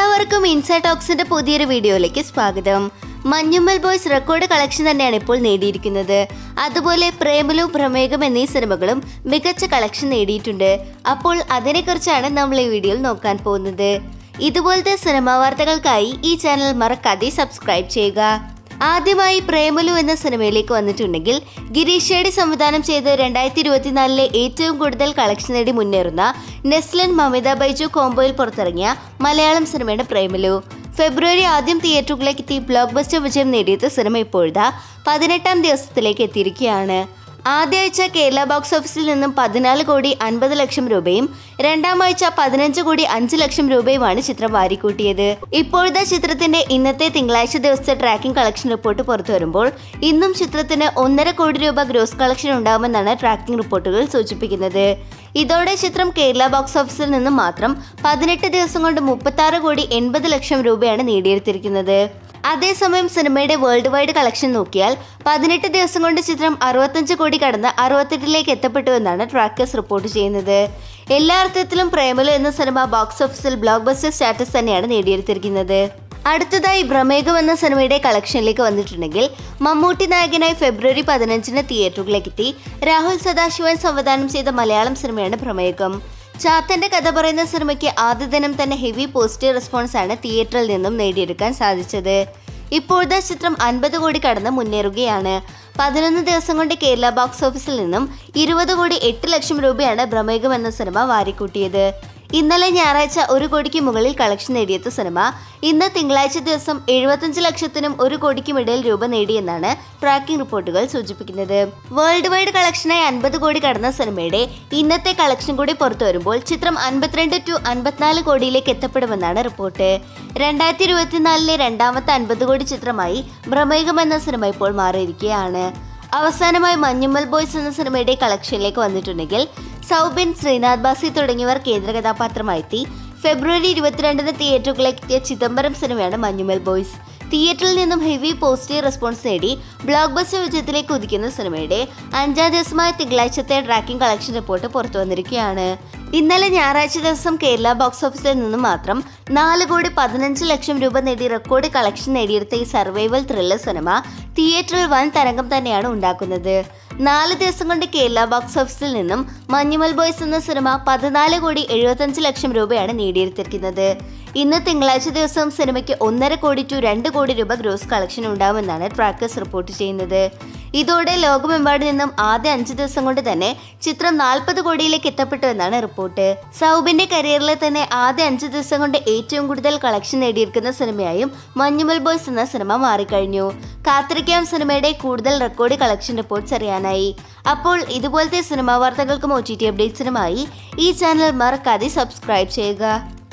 എല്ലാവർക്കും ഇൻസൈ ടോക്സിന്റെ പുതിയൊരു വീഡിയോയിലേക്ക് സ്വാഗതം മഞ്ഞുമ്മൽ ബോയ്സ് റെക്കോർഡ് കളക്ഷൻ തന്നെയാണ് ഇപ്പോൾ നേടിയിരിക്കുന്നത് അതുപോലെ പ്രേമലു പ്രമേകം എന്നീ സിനിമകളും മികച്ച കളക്ഷൻ നേടിയിട്ടുണ്ട് അപ്പോൾ അതിനെക്കുറിച്ചാണ് നമ്മൾ ഈ വീഡിയോയിൽ നോക്കാൻ പോകുന്നത് ഇതുപോലത്തെ സിനിമാ വാർത്തകൾക്കായി ഈ ചാനൽ മറക്കാതെ സബ്സ്ക്രൈബ് ചെയ്യുക ആദ്യമായി പ്രേമലു എന്ന സിനിമയിലേക്ക് വന്നിട്ടുണ്ടെങ്കിൽ ഗിരീഷ് ഷേഡി സംവിധാനം ചെയ്ത് രണ്ടായിരത്തി ഇരുപത്തിനാലിലെ ഏറ്റവും കൂടുതൽ കളക്ഷൻ നേടി മുന്നേറുന്ന നെസ്ലൻ മമിത ബൈജു കോംബോയിൽ പുറത്തിറങ്ങിയ മലയാളം സിനിമയുടെ പ്രേമലു ഫെബ്രുവരി ആദ്യം തിയേറ്ററുകളിലേക്ക് എത്തി ബ്ലോക്ക് ബസ്റ്റർ വിജയം നേടിയത് സിനിമ ഇപ്പോഴത്തെ പതിനെട്ടാം ദിവസത്തിലേക്ക് എത്തിയിരിക്കുകയാണ് ആദ്യ ആഴ്ച കേരള ബോക്സ് ഓഫീസിൽ നിന്നും പതിനാല് കോടി അൻപത് ലക്ഷം രൂപയും രണ്ടാം ആഴ്ച പതിനഞ്ച് കോടി അഞ്ച് ലക്ഷം രൂപയുമാണ് ചിത്രം വാരിക്കൂട്ടിയത് ഇപ്പോഴത്തെ ചിത്രത്തിന്റെ ഇന്നത്തെ തിങ്കളാഴ്ച ദിവസത്തെ ട്രാക്കിംഗ് കളക്ഷൻ റിപ്പോർട്ട് പുറത്തു വരുമ്പോൾ ഇന്നും ചിത്രത്തിന് ഒന്നര കോടി രൂപ ഗ്രോസ് കളക്ഷൻ ഉണ്ടാകുമെന്നാണ് ട്രാക്കിംഗ് റിപ്പോർട്ടുകൾ സൂചിപ്പിക്കുന്നത് ഇതോടെ ചിത്രം കേരള ബോക്സ് ഓഫീസിൽ നിന്നും മാത്രം പതിനെട്ട് ദിവസം കൊണ്ട് മുപ്പത്തി കോടി എൺപത് ലക്ഷം രൂപയാണ് നേടിയെടുത്തിരിക്കുന്നത് അതേസമയം സിനിമയുടെ വേൾഡ് വൈഡ് കളക്ഷൻ നോക്കിയാൽ പതിനെട്ട് ദിവസം കൊണ്ട് ചിത്രം അറുപത്തഞ്ച് കോടി കടന്ന് അറുപത്തെട്ടിലേക്ക് എത്തപ്പെട്ടു എന്നാണ് ട്രാക്കേഴ്സ് റിപ്പോർട്ട് ചെയ്യുന്നത് എല്ലാ അർത്ഥത്തിലും പ്രേമലു എന്ന സിനിമ ബോക്സ് ഓഫീസിൽ ബ്ലോക്ക് ബസ്റ്റർ സ്റ്റാറ്റസ് തന്നെയാണ് നേടിയെടുത്തിരിക്കുന്നത് അടുത്തതായി ഭ്രമേകം എന്ന സിനിമയുടെ കളക്ഷനിലേക്ക് വന്നിട്ടുണ്ടെങ്കിൽ മമ്മൂട്ടി നായകനായി ഫെബ്രുവരി പതിനഞ്ചിന് തിയേറ്ററുകളിലേക്ക് എത്തി രാഹുൽ സദാശിവൻ സംവിധാനം ചെയ്ത മലയാളം സിനിമയാണ് ഭ്രമേകം ചാത്തന്റെ കഥ പറയുന്ന സിനിമയ്ക്ക് ആദ്യ ദിനം തന്നെ ഹെവി പോസിറ്റീവ് റെസ്പോൺസ് ആണ് തിയേറ്ററിൽ നിന്നും നേടിയെടുക്കാൻ സാധിച്ചത് ഇപ്പോഴത്തെ ചിത്രം അൻപത് കോടി കടന്ന് മുന്നേറുകയാണ് പതിനൊന്ന് ദിവസം കൊണ്ട് കേരള ബോക്സ് ഓഫീസിൽ നിന്നും ഇരുപത് കോടി എട്ട് ലക്ഷം രൂപയാണ് ഭ്രമേകം എന്ന സിനിമ വാരിക്കൂട്ടിയത് ഇന്നലെ ഞായറാഴ്ച ഒരു കോടിക്ക് മുകളിൽ കളക്ഷൻ നേടിയെത്ത സിനിമ ഇന്ന് തിങ്കളാഴ്ച ദിവസം എഴുപത്തഞ്ച് ലക്ഷത്തിനും ഒരു കോടിക്കും ഇടയിൽ രൂപ നേടിയെന്നാണ് ട്രാക്കിംഗ് റിപ്പോർട്ടുകൾ സൂചിപ്പിക്കുന്നത് വേൾഡ് വൈഡ് കളക്ഷനായി അൻപത് കോടി കടന്ന സിനിമയുടെ ഇന്നത്തെ കളക്ഷൻ കൂടി പുറത്തു വരുമ്പോൾ ചിത്രം അൻപത്തിരണ്ട് ടു അൻപത്തിനാല് കോടിയിലേക്ക് എത്തപ്പെടുമെന്നാണ് റിപ്പോർട്ട് രണ്ടായിരത്തി ഇരുപത്തിനാലിലെ രണ്ടാമത്തെ അൻപത് കോടി ചിത്രമായി ഭ്രമേകം എന്ന സിനിമ ഇപ്പോൾ മാറിയിരിക്കുകയാണ് അവസാനമായി മഞ്ഞുമ്മൽ ബോയ്സ് എന്ന സിനിമയുടെ കളക്ഷനിലേക്ക് വന്നിട്ടുണ്ടെങ്കിൽ സൗബിൻ ശ്രീനാഥ് ബാസി തുടങ്ങിയവർ കേന്ദ്ര കഥാപാത്രമായെത്തി ഫെബ്രുവരി ഇരുപത്തിരണ്ടിന് തിയേറ്ററുകളിലേക്ക് എത്തിയ ചിദംബരം സിനിമയാണ് മഞ്ഞുമ്മൽ ബോയ്സ് തിയേറ്ററിൽ നിന്നും ഹെവി പോസിറ്റീവ് റെസ്പോൺസ് നേടി ബ്ലോക്ക് ബസ്റ്റർ വിജയത്തിലേക്ക് ഉദിക്കുന്ന സിനിമയുടെ അഞ്ചാം ദിവസമായ തിങ്കളാഴ്ചത്തെ ട്രാക്കിംഗ് കളക്ഷൻ റിപ്പോർട്ട് പുറത്തു വന്നിരിക്കുകയാണ് ഇന്നലെ ഞായറാഴ്ച ദിവസം കേരള ബോക്സ് ഓഫീസിൽ നിന്നും മാത്രം നാല് കോടി പതിനഞ്ച് ലക്ഷം രൂപ നേടി റെക്കോർഡ് കളക്ഷൻ നേടിയെടുത്ത ഈ സർവൈവൽ ത്രില്ലർ സിനിമ തിയേറ്ററിൽ വൻ തരംഗം തന്നെയാണ് ഉണ്ടാക്കുന്നത് നാല് ദിവസം കൊണ്ട് കേരള ബോക്സ് ഓഫീസിൽ നിന്നും മഞ്ഞുമൽ ബോയ്സ് എന്ന സിനിമ പതിനാല് കോടി എഴുപത്തഞ്ച് ലക്ഷം രൂപയാണ് നേടിയെടുത്തിരിക്കുന്നത് ഇന്ന് തിങ്കളാഴ്ച ദിവസം സിനിമയ്ക്ക് ഒന്നര കോടി ടു രണ്ട് കോടി രൂപ ഗ്രോസ് കളക്ഷൻ ഉണ്ടാവുമെന്നാണ് ട്രാക്കേഴ്സ് റിപ്പോർട്ട് ചെയ്യുന്നത് ഇതോടെ ലോകമെമ്പാടും നിന്നും ആദ്യ അഞ്ച് ദിവസം കൊണ്ട് തന്നെ ചിത്രം നാൽപ്പത് കോടിയിലേക്ക് എത്തപ്പെട്ടു എന്നാണ് റിപ്പോർട്ട് സൗബിന്റെ കരിയറിലെ തന്നെ ആദ്യ അഞ്ച് ദിവസം കൊണ്ട് ഏറ്റവും കൂടുതൽ കളക്ഷൻ നേടിയിരിക്കുന്ന സിനിമയായും മഞ്ഞുമൽ ബോയ്സ് എന്ന സിനിമ മാറിക്കഴിഞ്ഞു കാത്തിരിക്കാം സിനിമയുടെ കൂടുതൽ റെക്കോർഡ് കളക്ഷൻ റിപ്പോർട്ട്സ് അറിയാനായി അപ്പോൾ ഇതുപോലത്തെ സിനിമാ വാർത്തകൾക്കും ഒ ടി ടി അപ്ഡേറ്റ്സിനുമായി ഈ ചാനൽ മറക്കാതെ സബ്സ്ക്രൈബ് ചെയ്യുക